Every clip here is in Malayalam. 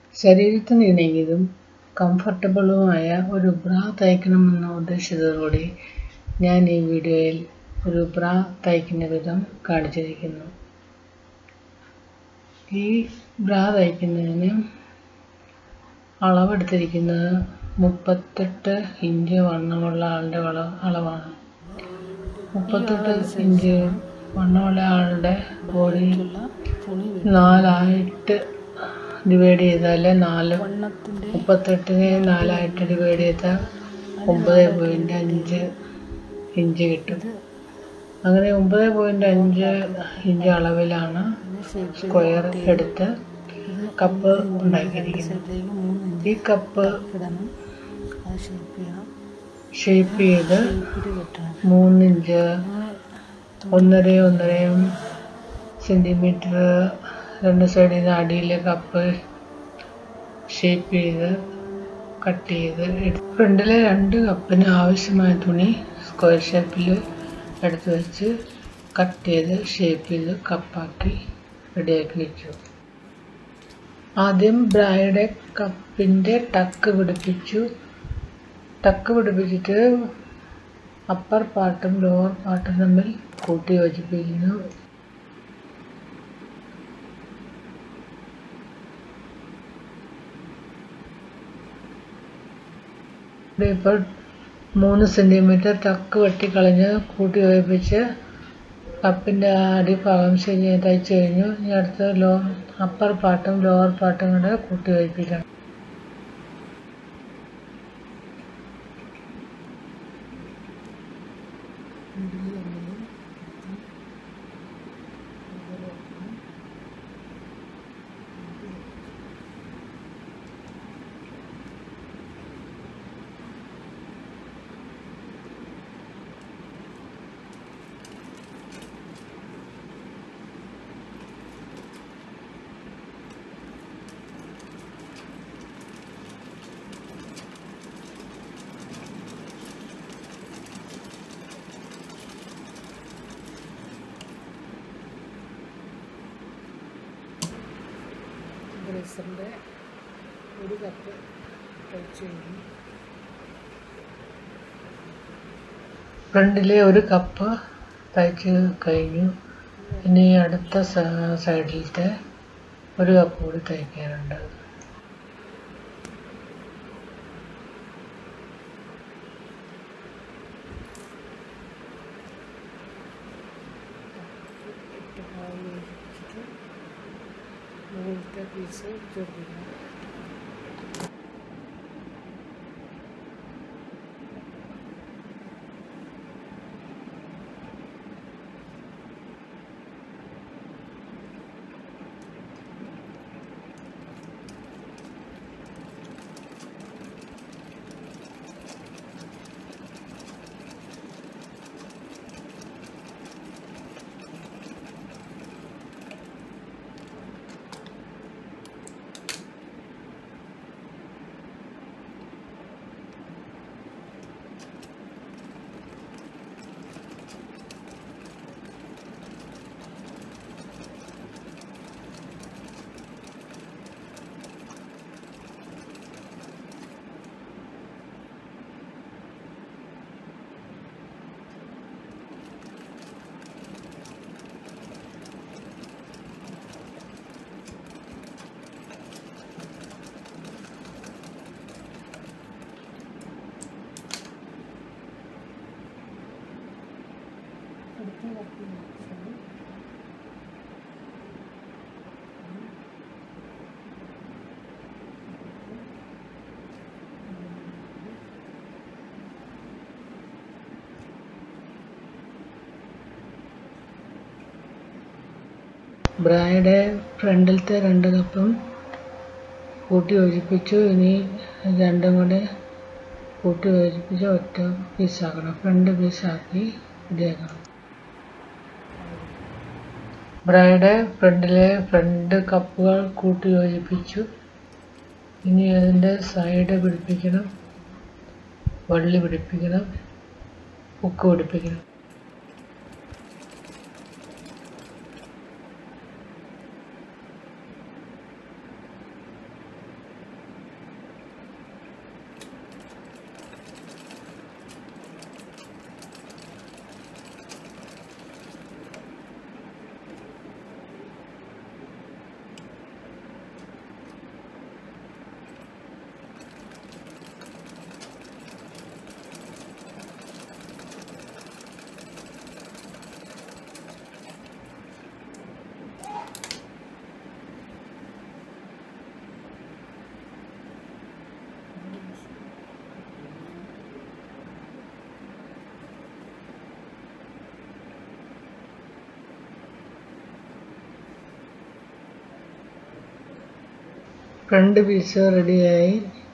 ശരീരത്തിന് ഇണങ്ങിയതും കംഫർട്ടബിളുമായ ഒരു ബ്രാ തയ്ക്കണമെന്ന ഉദ്ദേശത്തോടുകൂടി ഞാൻ ഈ വീഡിയോയിൽ ഒരു ബ്രാ തയ്ക്കുന്ന വിധം കാണിച്ചിരിക്കുന്നു ഈ ബ്രാ തയ്ക്കുന്നതിന് അളവെടുത്തിരിക്കുന്നത് മുപ്പത്തെട്ട് ഇഞ്ച് വണ്ണമുള്ള ആളുടെ വള അളവാണ് മുപ്പത്തെട്ട് ഇഞ്ച് വണ്ണമുള്ള ആളുടെ ബോഡി നാലായിട്ട് ഡിവൈഡ് ചെയ്താൽ നാല് മുപ്പത്തെട്ടിനെ നാലായിട്ട് ഡിവൈഡ് ചെയ്താൽ ഒമ്പത് പോയിൻ്റ് അഞ്ച് ഇഞ്ച് കിട്ടും അങ്ങനെ ഒമ്പത് പോയിൻ്റ് അഞ്ച് ഇഞ്ച് അളവിലാണ് സ്ക്വയർ എടുത്ത് കപ്പ് ഉണ്ടാക്കിയിരിക്കുന്നത് ഈ കപ്പ് ഷേപ്പ് ചെയ്ത് മൂന്നിഞ്ച് ഒന്നര ഒന്നരയും സെൻറ്റിമീറ്റർ രണ്ട് സൈഡിൽ നിന്ന് അടിയിലെ കപ്പ് ഷേപ്പ് ചെയ്ത് കട്ട് ചെയ്ത് ഫ്രണ്ടിലെ രണ്ട് കപ്പിന് ആവശ്യമായ തുണി സ്ക്വയർ ഷേപ്പിൽ എടുത്ത് വെച്ച് കട്ട് ചെയ്ത് ഷേപ്പ് ചെയ്ത് കപ്പാക്കി റെഡിയാക്കി വെച്ചു ആദ്യം ബ്രായുടെ കപ്പിൻ്റെ ടക്ക് പിടിപ്പിച്ചു ടക്ക് പിടിപ്പിച്ചിട്ട് അപ്പർ പാർട്ടും ലോവർ പാർട്ടും തമ്മിൽ കൂട്ടി യോജിപ്പിക്കുന്നു ഇപ്പോൾ മൂന്ന് സെൻറ്റിമീറ്റർ ടക്ക് വെട്ടിക്കളഞ്ഞ് കൂട്ടി യോജിപ്പിച്ച് കപ്പിൻ്റെ അടിഭാഗം ശരി തയ്ച്ചു കഴിഞ്ഞു ഇനി അടുത്ത് ലോ അപ്പർ പാർട്ടും ലോവർ പാർട്ടും കൂടെ കൂട്ടി യോജിപ്പിക്കണം ബ്രേസറിൻ്റെ ഒരു കപ്പ് കഴിച്ചു കഴിഞ്ഞു ഫ്രണ്ടിലെ ഒരു കപ്പ് തയ്ച്ച് കഴിഞ്ഞു ഇനി അടുത്ത സൈഡിലത്തെ ഒരു കപ്പ് കൂടി തയ്ക്കാനുണ്ട് മുകളിലത്തെ പീസ് ചേർക്കുന്നു ബ്രായുടെ ഫ്രണ്ടിലത്തെ രണ്ട് കപ്പും കൂട്ടി യോജിപ്പിച്ചു ഇനി രണ്ടും കൂടെ കൂട്ടി യോജിപ്പിച്ച് ഒറ്റ പീസാക്കണം ഫ്രണ്ട് പീസാക്കി റെഡിയാക്കണം ബ്രായുടെ ഫ്രണ്ടിലെ ഫ്രണ്ട് കപ്പുകൾ കൂട്ടി യോജിപ്പിച്ചു ഇനി അതിൻ്റെ സൈഡ് പിടിപ്പിക്കണം വള്ളി പിടിപ്പിക്കണം ഹുക്ക് പിടിപ്പിക്കണം ഫ്രണ്ട് പീസ് റെഡിയായി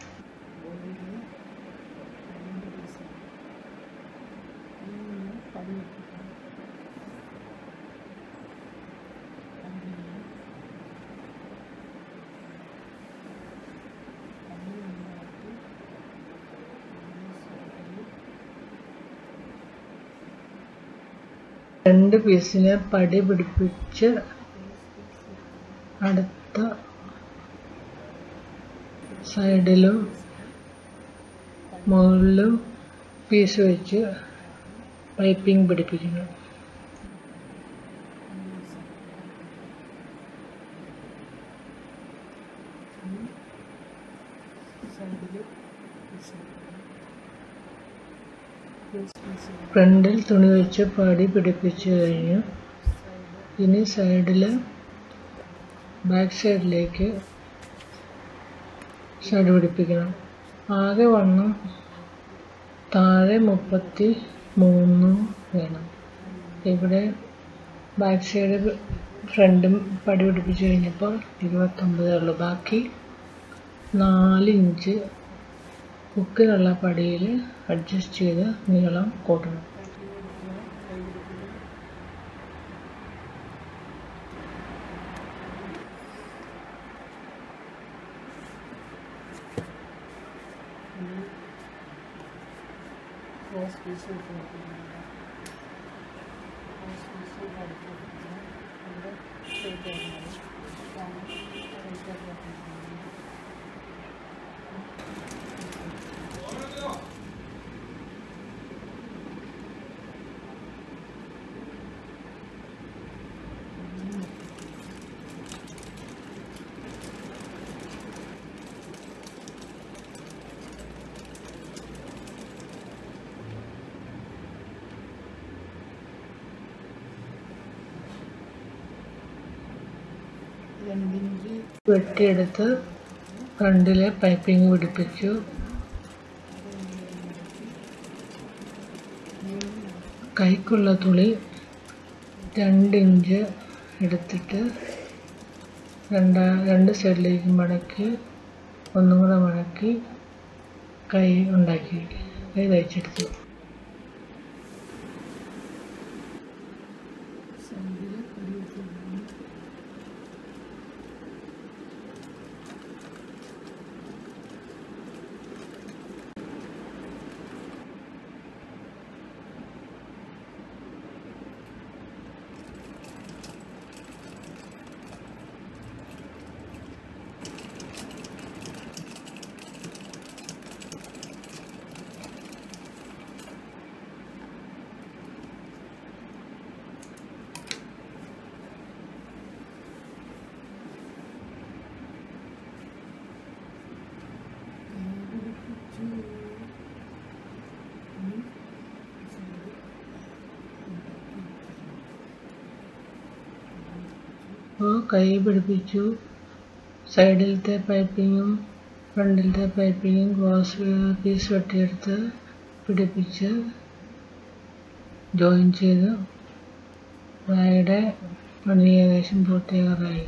രണ്ട് പീസിനെ പടി പിടിപ്പിച്ച് അടുത്ത സൈഡിലും മുകളിലും പീസ് വെച്ച് പൈപ്പിംഗ് പിടിപ്പിക്കുന്നു ഫ്രണ്ടിൽ തുണി വെച്ച് പടി പിടിപ്പിച്ച് കഴിഞ്ഞു ഇനി സൈഡിൽ ബാക്ക് സൈഡിലേക്ക് സൈഡ് പിടിപ്പിക്കണം ആകെ വണ്ണം താഴെ മുപ്പത്തി മൂന്ന് വേണം ഇവിടെ ബാക്ക് സൈഡ് ഫ്രണ്ടും പടി പിടിപ്പിച്ച് കഴിഞ്ഞപ്പോൾ ഇരുപത്തൊമ്പതേ ഉള്ളൂ ബാക്കി നാല് ഇഞ്ച് ഹുക്കിലുള്ള പടിയിൽ അഡ്ജസ്റ്റ് ചെയ്ത് നീളം കൂട്ടണം ക്രോസ് പീസ് കൊടുക്കുന്നുണ്ട് ക്രോസ് പീസ് പഠിച്ചിട്ടുണ്ട് അവിടെ സ്ട്രേറ്റ് ആക്കുന്നത് സ്ട്രേറ്റ് ആക്കുന്നത് രണ്ടിഞ്ച് വെട്ടിയെടുത്ത് ഫ്രണ്ടിലെ പൈപ്പിംഗ് പിടിപ്പിച്ചു കൈക്കുള്ള തുണി രണ്ട് ഇഞ്ച് എടുത്തിട്ട് രണ്ടാ രണ്ട് സൈഡിലേക്ക് മടക്കി ഒന്നും കൂടെ മടക്കി കൈ ഉണ്ടാക്കി കൈ തയ്ച്ചെടുത്തു സൈഡിൽ ഒരു തുണി അപ്പോൾ കൈ പിടിപ്പിച്ചു സൈഡിലത്തെ പൈപ്പിങ്ങും ഫ്രണ്ടിലത്തെ പൈപ്പിങ്ങും ക്രോസ് പീസ് വെട്ടിയെടുത്ത് പിടിപ്പിച്ച് ജോയിൻ ചെയ്ത് വായുടെ പണി ഏകദേശം പൂർത്തിയാകാറായി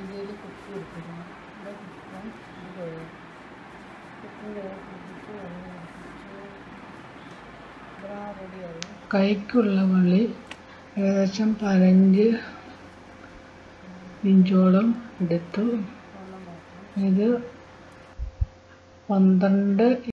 മൈദയിൽ കുത്തി കൊടുത്തിരുന്നു ഇവിടെ കുത്താൻ ഇത് കഴിയും കുത്തി കുത്തിച്ച് വെള്ളം കുടിപ്പിച്ച് ബ്രാ റെഡിയായി കൈക്കുള്ള വള്ളി ഏകദേശം പതിനഞ്ച് ഇഞ്ചോളം എടുത്തു വെള്ളം മാറ്റണം ഇത് പന്ത്രണ്ട്